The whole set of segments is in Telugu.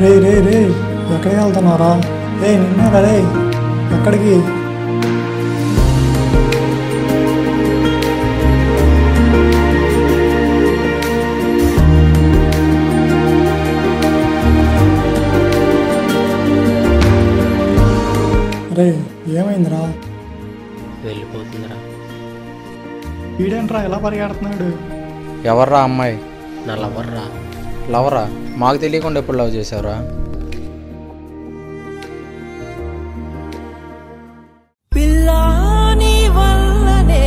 రే రే రే ఎక్కడికి వెళ్తున్నారా రే నిన్నారా రే ఎక్కడికి రే ఏమైందిరా వెళ్ళిపోతుందిరా వీడేంట్రా ఎలా పరిగెడుతున్నాడు ఎవర్రా అమ్మాయి నా లవర్రా లవరా మాకు తెలియకుండా ఎప్పుడు లవ్ చేసావురా పిల్లాని వల్లనే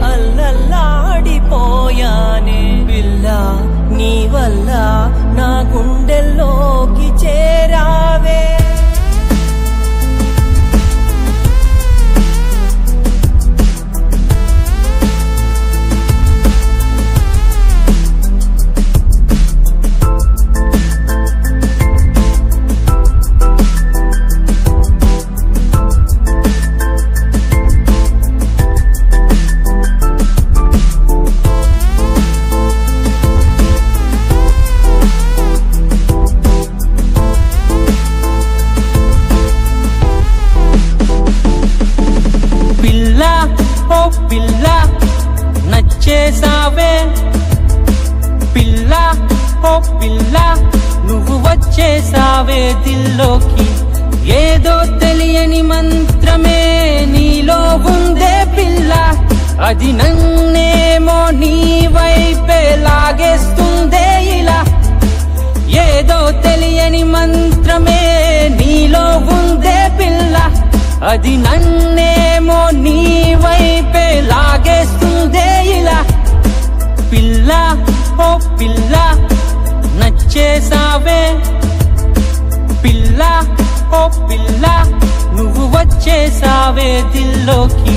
అల్లల్లాడిపోయానే పిల్ల నీ వల్ల నా గుండెల్లోకి చేరావే పిల్ల ఓ పిల్ల నచ్చేసావే పిల్ల ఓ పిల్ల నువ్వు వచ్చేసావే దిల్లోకి ఏదో తెలియని మంత్రమే నీలో ఉందే పిల్ల అది నన్నేమో నీ వైపే లాగేస్తుందే ఇలా ఏదో తెలియని మంత్రమే నీలో ఉందే పిల్ల అది నన్నేమో నీ వైపే లాగేస్తుందే ఇలా పిల్ల ఓ పిల్ల నచ్చేసావే పిల్ల ఓ పిల్ల నువ్వు వచ్చేసావే దిల్లోకి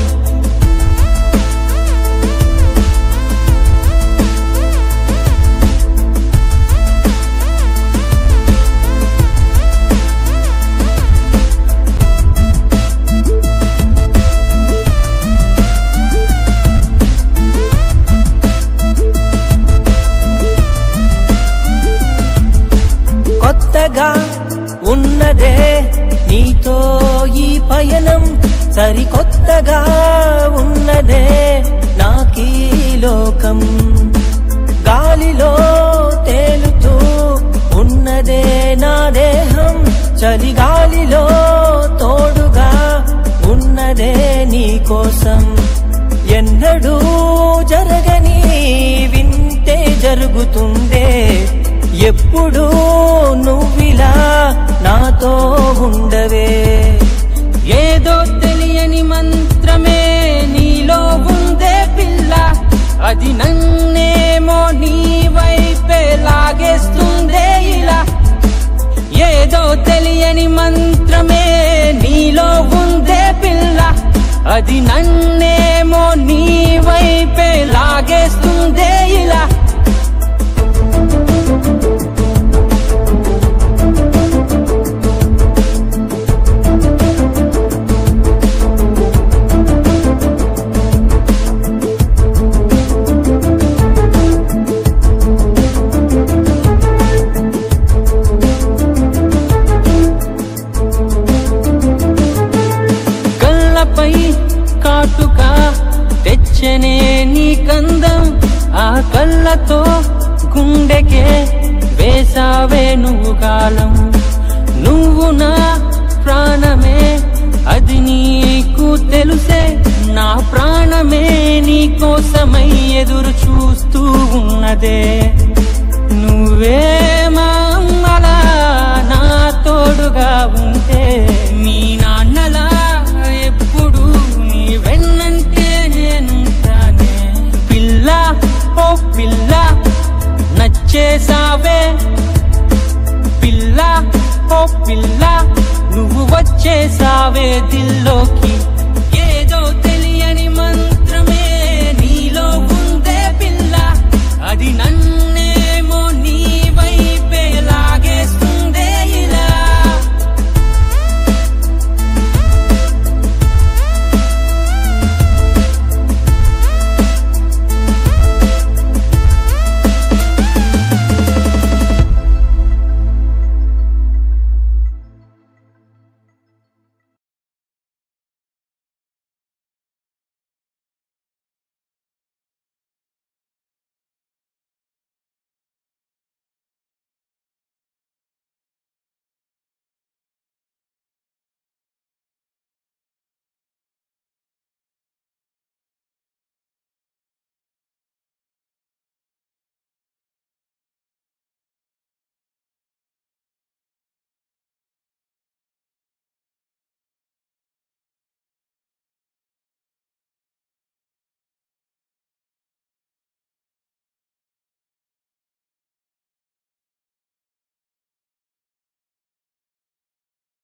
కొత్తగా ఉన్నదే నీతో ఈ పయనం సరికొత్తగా ఉన్నదే నాకీ లోకం గాలిలో తేలుతూ ఉన్నదే నా దేహం చలిగాలిలో తోడుగా ఉన్నదే నీ కోసం ఎన్నడూ జరగని వింటే జరుగుతుందే ఎప్పుడు నువ్విలా నాతో ఉండవే ఏదో తెలియని మంత్రమే నీలో ఉందే పిల్ల అది నన్నేమో నీ వైపే లాగేస్తుందే ఇలా ఏదో తెలియని మంత్రమే నీలో ఉందే పిల్ల అది నన్నేమో నీ వైపే లాగేస్తుందే ఇలా కళ్ళపై కాటుక తెచ్చనే నీ కందం ఆ కళ్ళతో గుండెకే వేసావే నువ్వు కాలం నువ్వు నా ప్రాణమే అది నీకు తెలుసే నా ప్రాణమే నీ కోసమై ఎదురు చూస్తూ ఉన్నదే నువ్వే మా అమ్మలా నా తోడుగా ఉంటే మీ నాన్నలా ఎప్పుడు నీ వెన్నంటే నేనుంటానే పిల్ల ఓ పిల్ల నచ్చేసావే పిల్ల ఓ పిల్ల నువ్వు వచ్చేసావే దిల్లోకి